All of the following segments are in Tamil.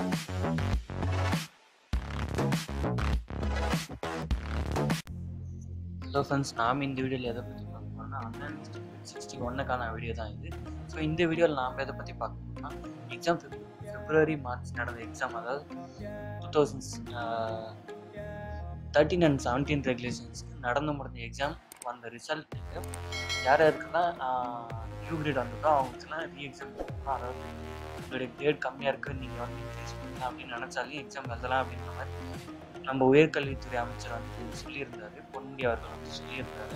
ஹலோ ஃப்ரெண்ட்ஸ் நாம் இந்த வீடியோவில் எதை பற்றி பார்க்க போகிறோம்னா அண்ணன் சிக்ஸ்டி ஒன்னுக்கான வீடியோ தான் இது ஸோ இந்த வீடியோவில் நாம் எதை பற்றி பார்க்க போகிறோம்னா எக்ஸாம் பிப்ரவரி மார்ச் நடந்த எக்ஸாம் அதாவது two thousands thirteen and seventeen ரெகுலேஷன்ஸ்க்கு நடந்து முடிஞ்ச எக்ஸாம் வந்த ரிசல்ட் யார் யாருக்கெல்லாம் நியூ கிரேட் வந்திருக்கோ அவங்களுக்குலாம் ரீ எக்ஸாம் கொடுக்கணும் அதாவது உங்களுடைய கிரேட் கம்மியாக இருக்குது நீங்கள் வந்து இன்க்ரீஸ் பண்ணலாம் அப்படின்னு நினச்சாலும் எக்ஸாம் எழுதலாம் அப்படின்ற மாதிரி நம்ம உயர்கல்வித்துறை அமைச்சர் வந்து சொல்லியிருந்தாரு பொன்முடி அவர்கள் வந்து சொல்லியிருந்தாரு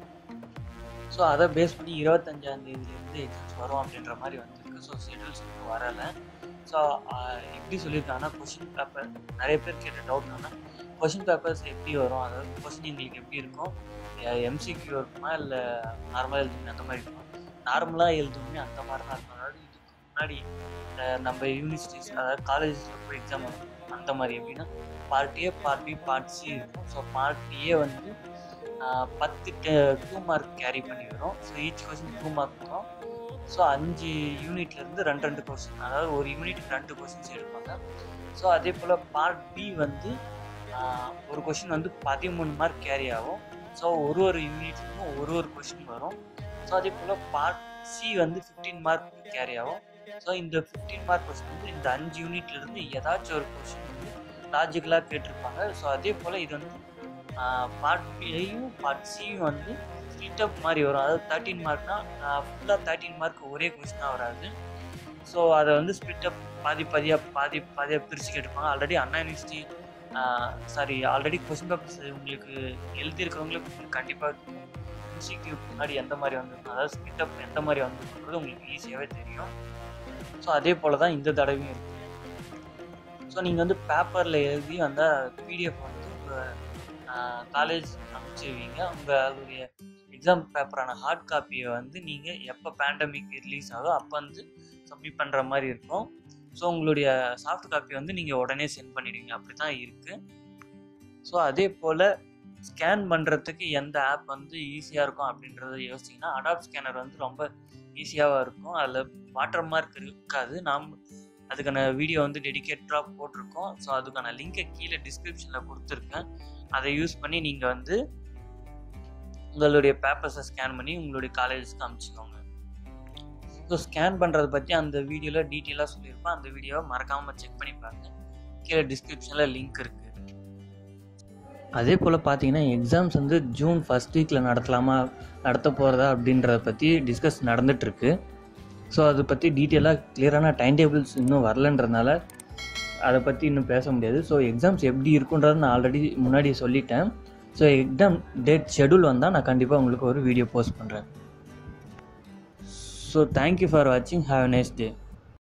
ஸோ அதை பேஸ் பண்ணி இருபத்தஞ்சாம் தேதியிலேருந்து எக்ஸாம்ஸ் வரும் அப்படின்ற மாதிரி வந்திருக்கு ஸோ ஷெடியூல்ஸ் இன்னும் வரலை ஸோ எப்படி சொல்லியிருக்காங்கன்னா கொஷின் பேப்பர் நிறைய பேர் கேட்ட டவுட் என்னன்னா கொஷின் பேப்பர்ஸ் எப்படி வரும் அதாவது கொஷின் எங்களுக்கு எப்படி இருக்கும் எம்சிக்யூ இருக்குமா இல்லை நார்மலாக எழுதுமே அந்த மாதிரி இருக்கும் நார்மலாக எழுதுமே அந்த மாதிரி தான் இருக்கும் அதாவது இதுக்கு முன்னாடி நம்ம யூனிவர்சிட்டிஸ் அதாவது காலேஜஸில் போய் எக்ஸாம் அந்த மாதிரி எப்படின்னா part A part B part C இருக்கும் ஸோ பார்ட் ஏ வந்து பத்து டூ மார்க் கேரி பண்ணி வரும் so each question two mark வரும் ஸோ அஞ்சு யூனிட்லேருந்து ரெண்டு ரெண்டு கொஸ்டின் அதாவது ஒரு யூனிட்டுக்கு ரெண்டு கொஸ்டின்ஸ் எடுப்பாங்க ஸோ அதே போல் பார்ட் பி வந்து ஒரு கொஷின் வந்து பதிமூணு மார்க் கேரி ஆகும் ஸோ ஒரு ஒரு யூனிட்லேயும் ஒரு ஒரு கொஷின் வரும் ஸோ அதே போல் பார்ட் சி வந்து ஃபிஃப்டீன் மார்க் கேரி ஆகும் ஸோ இந்த ஃபிஃப்டீன் மார்க் கொஸ்டின் வந்து இந்த அஞ்சு யூனிட்லேருந்து ஏதாச்சும் ஒரு கொஷின் வந்து லாஜிக்கலாக கேட்டிருப்பாங்க ஸோ அதே போல் இது வந்து பார்ட் பியும் பார்ட் சியும் வந்து ஸ்பிளிட் அப் மாதிரி வரும் அதாவது தேர்ட்டின் மார்க்னா ஃபுல்லாக தேர்ட்டின் மார்க் ஒரே கொஸ்டினாக வராது ஸோ அதை வந்து ஸ்பிளிட் அப் பாதி பாதியாக பாதி பாதியாக பிரித்து கேட்டிருப்பாங்க ஆல்ரெடி அண்ணா university sorry already question papers உங்களுக்கு எழுதியிருக்கவங்களுக்கு கண்டிப்பாக எம்சிக்யூ முன்னாடி எந்த மாதிரி வந்துருக்கும் அதாவது ஸ்பிளிட் அப் எந்த மாதிரி வந்துருக்குன்றது உங்களுக்கு ஈஸியாகவே தெரியும் ஸோ அதே போல் தான் இந்த தடவையும் இருக்குது ஸோ நீங்கள் வந்து பேப்பரில் எழுதி வந்தால் பிடிஎஃப் வந்து உங்கள் காலேஜ் அனுப்பிச்சிருவீங்க உங்களுடைய எக்ஸாம் பேப்பரான ஹார்ட் காப்பியை வந்து நீங்கள் எப்போ பேண்டமிக் ரிலீஸ் ஆகும் அப்போ வந்து சப்மிட் பண்ணுற மாதிரி இருக்கும் ஸோ உங்களுடைய சாஃப்ட் காப்பி வந்து நீங்கள் உடனே சென்ட் பண்ணிடுவீங்க அப்படி தான் இருக்குது ஸோ அதே போல் ஸ்கேன் பண்ணுறதுக்கு எந்த ஆப் வந்து ஈஸியாக இருக்கும் அப்படின்றத யோசிச்சிங்கன்னா அடாப்ட் ஸ்கேனர் வந்து ரொம்ப ஈஸியாக இருக்கும் அதில் வாட்டர் மார்க் இருக்காது நாம் அதுக்கான வீடியோ வந்து டெடிக்கேட்டடாக போட்டிருக்கோம் ஸோ அதுக்கான லிங்கை கீழே டிஸ்கிரிப்ஷனில் கொடுத்துருக்கேன் அதை யூஸ் பண்ணி நீங்கள் வந்து உங்களுடைய பேப்பர்ஸை ஸ்கேன் பண்ணி உங்களுடைய காலேஜஸ்க்கு அனுப்பிச்சிக்கோங்க ஸோ ஸ்கேன் பண்ணுறதை பற்றி அந்த வீடியோவில் டீட்டெயிலாக சொல்லியிருப்பேன் அந்த வீடியோவை மறக்காமல் செக் பண்ணி பாருங்கள் கீழே டிஸ்கிரிப்ஷனில் லிங்க் இருக்குது அதே போல் பார்த்தீங்கன்னா எக்ஸாம்ஸ் வந்து ஜூன் ஃபஸ்ட் வீக்கில் நடத்தலாமா நடத்த போகிறதா அப்படின்றத பற்றி டிஸ்கஸ் நடந்துகிட்ருக்கு ஸோ அதை பற்றி டீட்டெயிலாக கிளியரான டைம் டேபிள்ஸ் இன்னும் வரலன்றதுனால அதை பற்றி இன்னும் பேச முடியாது ஸோ எக்ஸாம்ஸ் எப்படி இருக்குன்றதை நான் ஆல்ரெடி முன்னாடி சொல்லிட்டேன் ஸோ எக்ஸாம் டேட் ஷெடியூல் வந்தால் நான் கண்டிப்பாக உங்களுக்கு ஒரு வீடியோ போஸ்ட் பண்ணுறேன் ஸோ தேங்க்யூ ஃபார் வாட்சிங் ஹாவ் அ நைஸ் டே